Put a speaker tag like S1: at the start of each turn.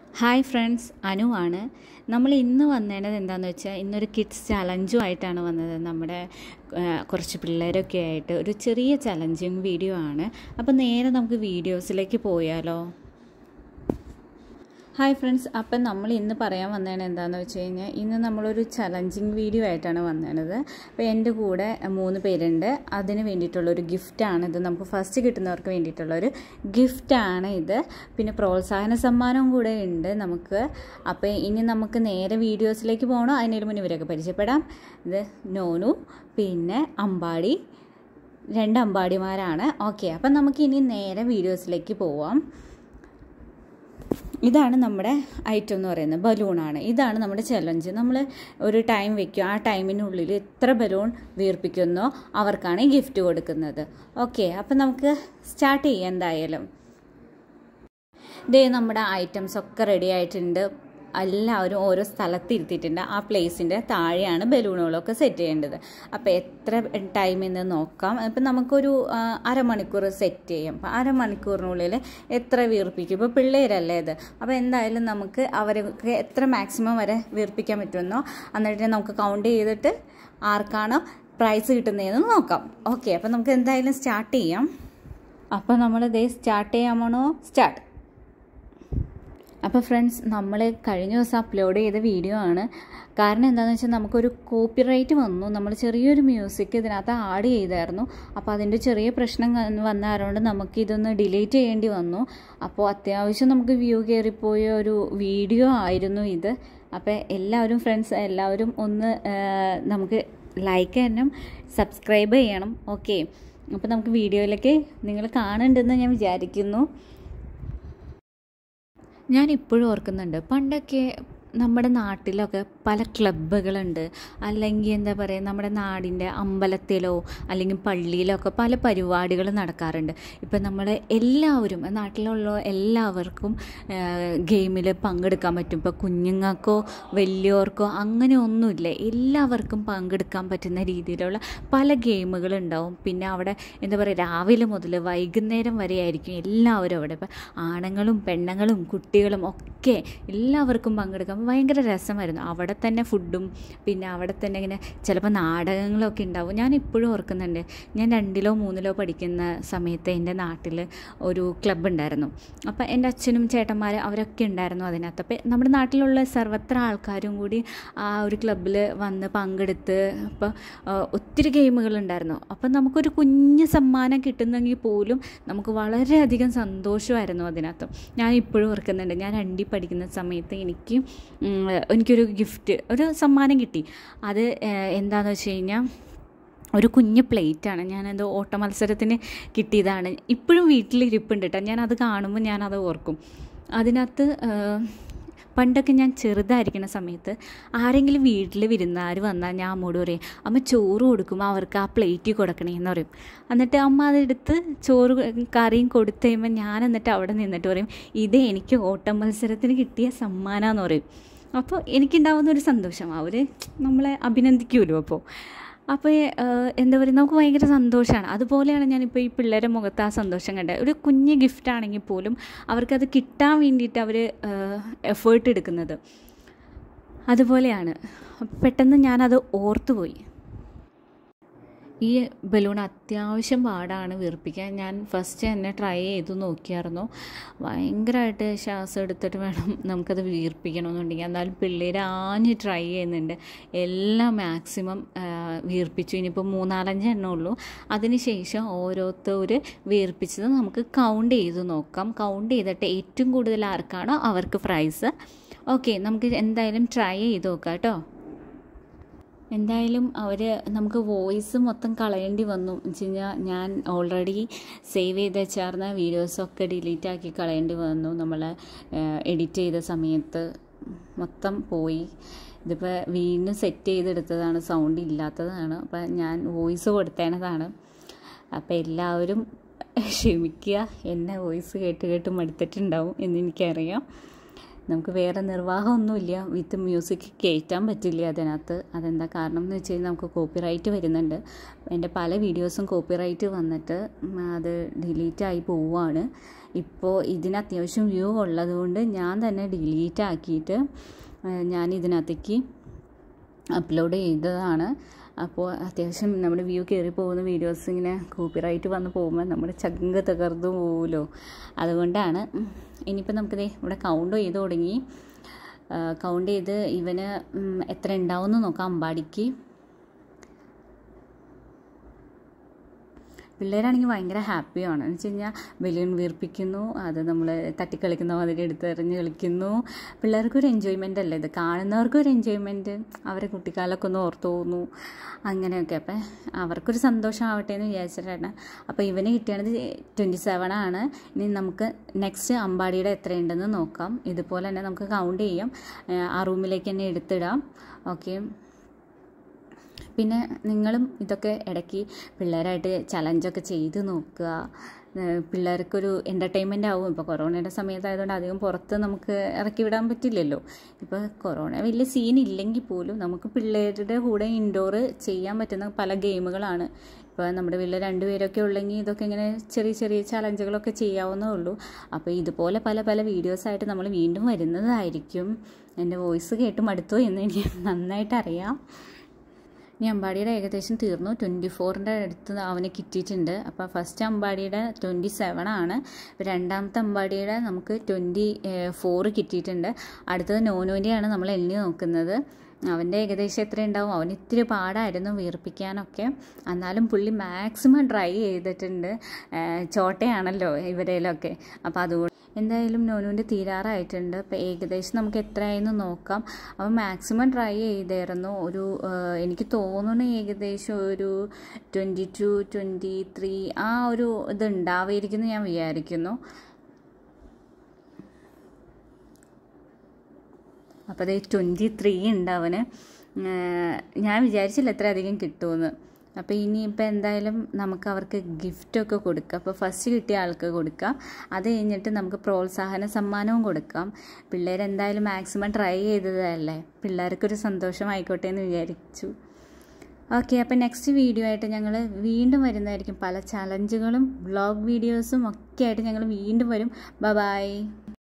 S1: hi friends Anu ആണ് നമ്മൾ ഇന്ന് വന്നേണ്ടത് എന്താണെന്ന് വെച്ചാൽ ഇന്നൊരു കിഡ്സ് ചലഞ്ചും ആയിട്ടാണ് വന്നത് നമ്മുടെ ആ, കുറച്ച് പിള്ളേരൊക്കെ ആയിട്ട് ഒരു ചെറിയ ചലഞ്ചിങ് വീഡിയോ ആണ് അപ്പോൾ നേരെ നമുക്ക് വീഡിയോസിലേക്ക് പോയാലോ ഹായ് ഫ്രണ്ട്സ് അപ്പം നമ്മൾ ഇന്ന് പറയാൻ വന്നതാണ് എന്താണെന്ന് വെച്ച് കഴിഞ്ഞാൽ ഇന്ന് നമ്മളൊരു ചലഞ്ചിങ് വീഡിയോ ആയിട്ടാണ് വന്നത് അപ്പോൾ എൻ്റെ കൂടെ മൂന്ന് പേരുണ്ട് അതിന് വേണ്ടിയിട്ടുള്ളൊരു ഗിഫ്റ്റാണ് ഇത് നമുക്ക് ഫസ്റ്റ് കിട്ടുന്നവർക്ക് വേണ്ടിയിട്ടുള്ളൊരു ഗിഫ്റ്റാണ് ഇത് പിന്നെ പ്രോത്സാഹന സമ്മാനവും കൂടെ ഉണ്ട് നമുക്ക് അപ്പോൾ ഇനി നമുക്ക് നേരെ വീഡിയോസിലേക്ക് പോകണം അതിനൊരു മുന്നേ ഇവരൊക്കെ പരിചയപ്പെടാം ഇത് നോനു പിന്നെ അമ്പാടി രണ്ട് അമ്പാടിമാരാണ് ഓക്കെ അപ്പം നമുക്ക് ഇനി നേരെ വീഡിയോസിലേക്ക് പോവാം ഇതാണ് നമ്മുടെ ഐറ്റം എന്ന് പറയുന്നത് ബലൂണാണ് ഇതാണ് നമ്മുടെ ചലഞ്ച് നമ്മൾ ഒരു ടൈം വെക്കും ആ ടൈമിനുള്ളിൽ എത്ര ബലൂൺ വീർപ്പിക്കുന്നോ അവർക്കാണ് ഈ ഗിഫ്റ്റ് കൊടുക്കുന്നത് ഓക്കെ അപ്പം നമുക്ക് സ്റ്റാർട്ട് ചെയ്യാം എന്തായാലും ഇതേ നമ്മുടെ ഐറ്റംസ് ഒക്കെ റെഡി ആയിട്ടുണ്ട് എല്ലാവരും ഓരോ സ്ഥലത്ത് ഇരുത്തിയിട്ടുണ്ട് ആ പ്ലേസിൻ്റെ താഴെയാണ് ബലൂണുകളൊക്കെ സെറ്റ് ചെയ്യേണ്ടത് അപ്പോൾ എത്ര ടൈം എന്ന് നോക്കാം ഇപ്പം നമുക്കൊരു ആ, അരമണിക്കൂർ സെറ്റ് ചെയ്യാം അപ്പം അരമണിക്കൂറിനുള്ളിൽ എത്ര വീർപ്പിക്കും ഇപ്പോൾ പിള്ളേരല്ലേ ഇത് അപ്പോൾ എന്തായാലും നമുക്ക് അവർക്ക് എത്ര മാക്സിമം വരെ വീർപ്പിക്കാൻ പറ്റുമെന്നോ എന്നിട്ട് നമുക്ക് കൗണ്ട് ചെയ്തിട്ട് ആർക്കാണോ പ്രൈസ് കിട്ടുന്നതെന്ന് നോക്കാം ഓക്കെ അപ്പോൾ നമുക്ക് എന്തായാലും സ്റ്റാർട്ട് ചെയ്യാം അപ്പോൾ നമ്മൾ ഇതേ സ്റ്റാർട്ട് ചെയ്യാമോണോ സ്റ്റാർട്ട് അപ്പോൾ ഫ്രണ്ട്സ് നമ്മൾ കഴിഞ്ഞ ദിവസം അപ്ലോഡ് ചെയ്ത വീഡിയോ ആണ് കാരണം എന്താണെന്ന് വെച്ചാൽ നമുക്കൊരു കോപ്പിറൈറ്റ് വന്നു നമ്മൾ ചെറിയൊരു മ്യൂസിക് ഇതിനകത്ത് ആഡ് ചെയ്തായിരുന്നു അപ്പോൾ അതിൻ്റെ ചെറിയ പ്രശ്നം വന്ന- വന്ന കാരണം നമുക്ക് ഇതൊന്ന് ഡിലീറ്റ് ചെയ്യേണ്ടി വന്നു അപ്പോൾ അത്യാവശ്യം നമുക്ക് വ്യൂ കയറിപ്പോയ ഒരു വീഡിയോ ആയിരുന്നു ഇത് അപ്പോൾ എല്ലാവരും ഫ്രണ്ട്സ് എല്ലാവരും ഒന്ന് ആ, നമുക്ക് ലൈക്ക് ചെയ്യണം സബ്സ്ക്രൈബ് ചെയ്യണം ഓക്കെ അപ്പോൾ നമുക്ക് വീഡിയോയിലേക്ക് നിങ്ങൾ കാണുന്നുണ്ടെന്ന് ഞാൻ വിചാരിക്കുന്നു ഞാൻ ഇപ്പോഴും ഓർക്കുന്നുണ്ട് പണ്ടൊക്കെ നമ്മുടെ നാട്ടിലൊക്കെ പല ക്ലബ്ബുകളുണ്ട് അല്ലെങ്കിൽ എന്താ പറയുക നമ്മുടെ നാടിൻ്റെ അമ്പലത്തിലോ അല്ലെങ്കിൽ പള്ളിയിലോ ഒക്കെ പല പരിപാടികൾ നടക്കാറുണ്ട് ഇപ്പം നമ്മൾ എല്ലാവരും നാട്ടിലുള്ള എല്ലാവർക്കും ഗെയിമിൽ പങ്കെടുക്കാൻ പറ്റും ഇപ്പോൾ കുഞ്ഞുങ്ങൾക്കോ വലിയവർക്കോ അങ്ങനെ ഒന്നുമില്ല എല്ലാവർക്കും പങ്കെടുക്കാൻ പറ്റുന്ന രീതിയിലുള്ള പല ഗെയിമുകളുണ്ടാവും പിന്നെ അവിടെ എന്താ പറയുക രാവിലെ മുതൽ വൈകുന്നേരം വരെ ആയിരിക്കും എല്ലാവരും അവിടെ ഇപ്പം ആണുങ്ങളും പെണ്ണുങ്ങളും കുട്ടികളും ഒക്കെ എല്ലാവർക്കും പങ്കെടുക്കാൻ ഭയങ്കര രസമായിരുന്നു അവിടെ തന്നെ ഫുഡും പിന്നെ അവിടെ തന്നെ ഇങ്ങനെ ചിലപ്പോൾ നാടകങ്ങളൊക്കെ ഉണ്ടാവും ഞാൻ ഇപ്പോഴും ഓർക്കുന്നുണ്ട് ഞാൻ രണ്ടിലോ മൂന്നിലോ പഠിക്കുന്ന സമയത്ത് എൻ്റെ നാട്ടിൽ ഒരു ക്ലബ്ബ് ഉണ്ടായിരുന്നു അപ്പോൾ എൻ്റെ അച്ഛനും ചേട്ടന്മാരും അവരൊക്കെ ഉണ്ടായിരുന്നു അതിനകത്ത് അപ്പോൾ നമ്മുടെ നാട്ടിലുള്ള സർവത്ര ആൾക്കാരും കൂടി ആ ഒരു ക്ലബ്ബിൽ വന്ന് പങ്കെടുത്ത് അപ്പോൾ ഒത്തിരി ഗെയിമുകളുണ്ടായിരുന്നു അപ്പം നമുക്കൊരു കുഞ്ഞ് സമ്മാനം കിട്ടുന്നെങ്കിൽ പോലും നമുക്ക് വളരെയധികം സന്തോഷമായിരുന്നു അതിനകത്ത് ഞാൻ ഇപ്പോഴും ഓർക്കുന്നുണ്ട് ഞാൻ രണ്ടി പഠിക്കുന്ന സമയത്ത് എനിക്ക് ഉം, എനിക്കൊരു ഗിഫ്റ്റ് ഒരു സമ്മാനം കിട്ടി അത് ഏഹ്, എന്താണെന്ന് വെച്ച് കഴിഞ്ഞാൽ ഒരു കുഞ്ഞ് പ്ലേറ്റാണ് ഞാനത് ഓട്ട മത്സരത്തിന് കിട്ടിയതാണ് ഇപ്പോഴും വീട്ടിൽ ഇരിപ്പുണ്ട് കേട്ടോ ഞാനത് കാണുമ്പോൾ ഞാനത് ഓർക്കും അതിനകത്ത് ഏഹ്, പണ്ടൊക്കെ ഞാൻ ചെറുതായിരിക്കുന്ന സമയത്ത് ആരെങ്കിലും വീട്ടിൽ വിരുന്നാർ വന്നാൽ ഞാൻ അമ്മോട് പറയും അമ്മ ചോറ് കൊടുക്കുമ്പോൾ അവർക്ക് ആ പ്ലേറ്റിൽ കൊടുക്കണേ എന്ന് പറയും എന്നിട്ട് അമ്മ അതെടുത്ത് ചോറ് കറിയും കൊടുത്തു കഴിയുമ്പോൾ ഞാൻ എന്നിട്ട് അവിടെ നിന്നിട്ട് പറയും ഇത് എനിക്ക് ഓട്ടം മത്സരത്തിന് കിട്ടിയ സമ്മാനമെന്ന് പറയും അപ്പോൾ എനിക്കുണ്ടാവുന്ന ഒരു സന്തോഷം അവർ നമ്മളെ അഭിനന്ദിക്കുമല്ലോ അപ്പോൾ അപ്പോൾ എന്താ പറയുക നമുക്ക് ഭയങ്കര സന്തോഷമാണ് അതുപോലെയാണ് ഞാനിപ്പോൾ ഈ പിള്ളേരുടെ മുഖത്ത് ആ സന്തോഷം കണ്ടത് ഒരു കുഞ്ഞ് ഗിഫ്റ്റ് ആണെങ്കിൽ പോലും അവർക്കത് കിട്ടാൻ വേണ്ടിയിട്ട് അവർ എഫേർട്ട് എടുക്കുന്നത് അതുപോലെയാണ് പെട്ടെന്ന് ഞാനത് ഓർത്തുപോയി ഈ ബലൂൺ അത്യാവശ്യം പാടാണ് വീർപ്പിക്കാൻ ഞാൻ ഫസ്റ്റ് തന്നെ ട്രൈ ചെയ്തു നോക്കിയായിരുന്നു ഭയങ്കരമായിട്ട് ശ്വാസം എടുത്തിട്ട് വേണം നമുക്കത് വീർപ്പിക്കണമെന്നുണ്ടെങ്കിൽ എന്നാലും പിള്ളേർ ആഞ്ഞ് ട്രൈ ചെയ്യുന്നുണ്ട് എല്ലാം മാക്സിമം വീർപ്പിച്ചു ഇനിയിപ്പോൾ മൂന്നാലഞ്ച് എണ്ണേ ഉള്ളൂ അതിനുശേഷം ഓരോരുത്തർ വീർപ്പിച്ചത് നമുക്ക് കൗണ്ട് ചെയ്ത് നോക്കാം കൗണ്ട് ചെയ്തിട്ട് ഏറ്റവും കൂടുതൽ ആർക്കാണോ അവർക്ക് പ്രൈസ് ഓക്കെ നമുക്ക് എന്തായാലും ട്രൈ ചെയ്ത് നോക്കാം കേട്ടോ എന്തായാലും അവർ നമുക്ക് വോയിസ് മൊത്തം കളയേണ്ടി വന്നു എന്ന് വെച്ച് കഴിഞ്ഞാൽ ഞാൻ ഓൾറെഡി സേവ് ചെയ്ത് വെച്ചാർന്ന വീഡിയോസൊക്കെ ഡിലീറ്റ് ആക്കി കളയേണ്ടി വന്നു നമ്മൾ എഡിറ്റ് ചെയ്ത സമയത്ത് മൊത്തം പോയി ഇതിപ്പോൾ വീണ്ടും സെറ്റ് ചെയ്തെടുത്തതാണ് സൗണ്ട് ഇല്ലാത്തതാണ് അപ്പം ഞാൻ വോയിസ് കൊടുത്തേണതാണ് അപ്പോൾ എല്ലാവരും ക്ഷമിക്കുക എന്നെ വോയിസ് കേട്ട് കേട്ട് മടുത്തിട്ടുണ്ടാവും എന്ന് എനിക്കറിയാം നമുക്ക് വേറെ നിർവാഹമൊന്നുമില്ല വിത്ത് മ്യൂസിക് കയറ്റാൻ പറ്റില്ല അതിനകത്ത് അതെന്താ കാരണം എന്ന് വെച്ച് കഴിഞ്ഞാൽ നമുക്ക് കോപ്പിറൈറ്റ് വരുന്നുണ്ട് എൻ്റെ പല വീഡിയോസും കോപ്പിറൈറ്റ് വന്നിട്ട് അത് ഡിലീറ്റ് ആയി പോവുകയാണ് ഇപ്പോൾ ഇതിന് അത്യാവശ്യം വ്യൂ ഉള്ളതുകൊണ്ട് ഞാൻ തന്നെ ഡിലീറ്റ് ആക്കിയിട്ട് ഞാൻ ഇതിനകത്തേക്ക് അപ്ലോഡ് ചെയ്തതാണ് അപ്പോൾ അത്യാവശ്യം നമ്മുടെ വ്യൂ കയറി പോകുന്ന വീഡിയോസ് ഇങ്ങനെ കോപ്പിറൈറ്റ് വന്ന് പോകുമ്പോൾ നമ്മുടെ ചങ്ക് തകർന്നു പോകുമല്ലോ അതുകൊണ്ടാണ് ഇനിയിപ്പോൾ നമുക്കിത് ഇവിടെ കൗണ്ട് ചെയ്ത് തുടങ്ങി കൗണ്ട് ചെയ്ത് ഇവന് എത്ര ഉണ്ടാവുമെന്ന് നോക്കാം അമ്പാടിക്ക് പിള്ളേരാണെങ്കിൽ ഭയങ്കര ഹാപ്പിയാണ് എന്ന് വെച്ച് കഴിഞ്ഞാൽ ബലൂൺ വീർപ്പിക്കുന്നു അത് നമ്മൾ തട്ടിക്കളിക്കുന്ന മാതിരി എടുത്തെറിഞ്ഞ് കളിക്കുന്നു പിള്ളേർക്കൊരു എൻജോയ്മെൻ്റ് അല്ലേ ഇത് കാണുന്നവർക്കും ഒരു എൻജോയ്മെൻറ്റ് അവരെ കുട്ടിക്കാലമൊക്കെ ഒന്ന് ഓർത്തു പോകുന്നു അങ്ങനെയൊക്കെ അപ്പം അവർക്കൊരു സന്തോഷമാവട്ടെ എന്ന് വിചാരിച്ചിട്ടാണ് അപ്പോൾ ഇവന് കിട്ടിയത് ട്വൻറ്റി സെവൻ ആണ് ഇനി നമുക്ക് നെക്സ്റ്റ് അമ്പാടിയുടെ എത്രയുണ്ടെന്ന് നോക്കാം ഇതുപോലെ തന്നെ നമുക്ക് കൗണ്ട് ചെയ്യാം ആ റൂമിലേക്ക് തന്നെ എടുത്തിടാം ഓക്കെ പിന്നെ നിങ്ങളും ഇതൊക്കെ ഇടയ്ക്ക് പിള്ളേരായിട്ട് ചലഞ്ചൊക്കെ ചെയ്ത് നോക്കുക പിള്ളേർക്കൊരു എൻ്റർടൈൻമെൻ്റ് ആവും ഇപ്പോൾ കൊറോണയുടെ സമയത്തായതുകൊണ്ട് അധികം പുറത്ത് നമുക്ക് ഇറക്കി വിടാൻ പറ്റില്ലല്ലോ ഇപ്പോൾ കൊറോണ വലിയ സീൻ ഇല്ലെങ്കിൽ പോലും നമുക്ക് പിള്ളേരുടെ കൂടെ ഇൻഡോർ ചെയ്യാൻ പറ്റുന്ന പല ഗെയിമുകളാണ് ഇപ്പോൾ നമ്മുടെ വീട്ടിൽ രണ്ടുപേരൊക്കെ ഉള്ളെങ്കിൽ ഇതൊക്കെ ഇങ്ങനെ ചെറിയ ചെറിയ ചലഞ്ചുകളൊക്കെ ചെയ്യാവുന്നേ ഉള്ളൂ അപ്പോൾ ഇതുപോലെ പല പല വീഡിയോസായിട്ട് നമ്മൾ വീണ്ടും വരുന്നതായിരിക്കും എൻ്റെ വോയിസ് കേട്ട് മടുത്തോ എന്ന് എനിക്ക് നന്നായിട്ട് അറിയാം ഇനി അമ്പാടിയുടെ ഏകദേശം തീർന്നു ട്വൻറ്റി ഫോറിൻ്റെ അടുത്ത് അവന് കിട്ടിയിട്ടുണ്ട് അപ്പോൾ ഫസ്റ്റ് അമ്പാടിയുടെ ട്വൻറ്റി സെവൻ ആണ് രണ്ടാമത്തെ അമ്പാടിയുടെ നമുക്ക് ട്വൻറ്റി ഫോറ് കിട്ടിയിട്ടുണ്ട് അടുത്തത് നോനുവിൻ്റെയാണ് നമ്മൾ എണ്ണി നോക്കുന്നത് അവൻ്റെ ഏകദേശം എത്ര ഉണ്ടാവും അവന് ഇത്തിരി പാടായിരുന്നു വീർപ്പിക്കാനൊക്കെ എന്നാലും പുള്ളി മാക്സിമം ട്രൈ ചെയ്തിട്ടുണ്ട് ചോട്ടയാണല്ലോ ഇവരേലൊക്കെ അപ്പോൾ അതുകൊണ്ട് എന്തായാലും നോനുവിൻ്റെ തീരാറായിട്ടുണ്ട് അപ്പോൾ ഏകദേശം നമുക്ക് എത്രയായെന്ന് നോക്കാം അപ്പോൾ മാക്സിമം ട്രൈ ചെയ്തായിരുന്നു ഒരു എനിക്ക് തോന്നുന്നു ഏകദേശം ഒരു ട്വൻറ്റി ടു ട്വൻറ്റി ത്രീ ആ ഒരു ഇത് ഉണ്ടാവുമായിരിക്കുന്നു ഞാൻ വിചാരിക്കുന്നു അപ്പോൾ അതേ ട്വൻറ്റി ത്രീ ഉണ്ട് അവന് ഞാൻ വിചാരിച്ചില്ല എത്ര അധികം കിട്ടുമെന്ന് അപ്പോൾ ഇനിയിപ്പോൾ എന്തായാലും നമുക്ക് അവർക്ക് ഗിഫ്റ്റൊക്കെ കൊടുക്കാം അപ്പോൾ ഫസ്റ്റ് കിട്ടിയ ആൾക്ക് കൊടുക്കാം അത് കഴിഞ്ഞിട്ട് നമുക്ക് പ്രോത്സാഹന സമ്മാനവും കൊടുക്കാം പിള്ളേർ എന്തായാലും മാക്സിമം ട്രൈ ചെയ്തതല്ലേ പിള്ളേർക്കൊരു സന്തോഷമായിക്കോട്ടെ എന്ന് വിചാരിച്ചു ഓക്കെ അപ്പോൾ നെക്സ്റ്റ് വീഡിയോ ആയിട്ട് ഞങ്ങൾ വീണ്ടും വരുന്നതായിരിക്കും പല ചലഞ്ചുകളും വ്ളോഗ് വീഡിയോസും ഒക്കെ ആയിട്ട് ഞങ്ങൾ വീണ്ടും വരും ബ ബായ്